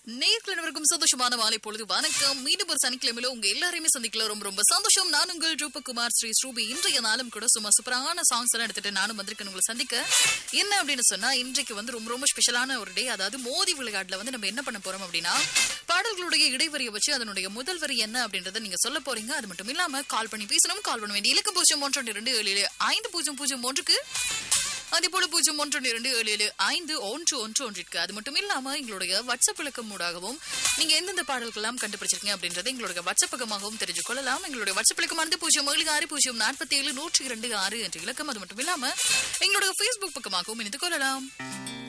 நேர்கிழவருக்கும் சந்தோஷமான மாலை பொழுது வணக்கம் மீண்டும் ஒரு சனிக்கிழமையில உங்க எல்லாரையுமே சந்திக்கல ரொம்ப ரொம்ப சந்தோஷம் நான் உங்கள் ரூபகுமார் ஸ்ரீ ஸ்ரூபி இன்றைய நாளும் கூட சும்மா சூப்பரான சாங்ஸ் எல்லாம் எடுத்துட்டு நானும் வந்திருக்கேன் உங்களை சந்திக்க என்ன அப்படின்னு சொன்னா இன்றைக்கு வந்து ரொம்ப ரொம்ப ஸ்பெஷலான ஒரு டே அதாவது மோதி விளையாட்டுல வந்து நம்ம என்ன பண்ண போறோம் அப்படின்னா பாடல்களுடைய இடைவரியை வச்சு அதனுடைய முதல் வரி என்ன அப்படின்றத நீங்க சொல்ல போறீங்க அது மட்டும் இல்லாம கால் பண்ணி பேசணும் கால் பண்ண வேண்டிய இலக்கம் பூஜ்ஜியம் ஒன்று இரண்டு ஏழு ஏழு ஐந்து பூஜ்ஜியம் பூஜ்ஜியம் ஒன்றுக்கு அதே போல பூஜ்ஜியம் ஒன்று இரண்டு ஏழு ஏழு ஐந்து ஒன்று ஒன்று ஒன்றிற்கு அது மட்டும் இல்லாம எங்களுடைய வாட்ஸ்அப் இலக்கம் மூடாகவும் நீங்க எந்தெந்த பாடல்கள் எல்லாம் கண்டுபிடிச்சிருக்கீங்க அப்படின்றத எங்களுடைய வாட்ஸ்அப் பக்கமாகவும் தெரிஞ்சு கொள்ளலாம் எங்களுடைய வாட்ஸ்அப் இலக்கமானது பூஜ்ஜியம் ஏழு ஆறு பூஜ்ஜியம் நாற்பத்தி ஏழு நூற்றி இரண்டு ஆறு என்ற இலக்கம் அது மட்டும் இல்லாம எங்களுடைய ஃபேஸ்புக் பக்கமாகவும் இணைந்து கொள்ளலாம்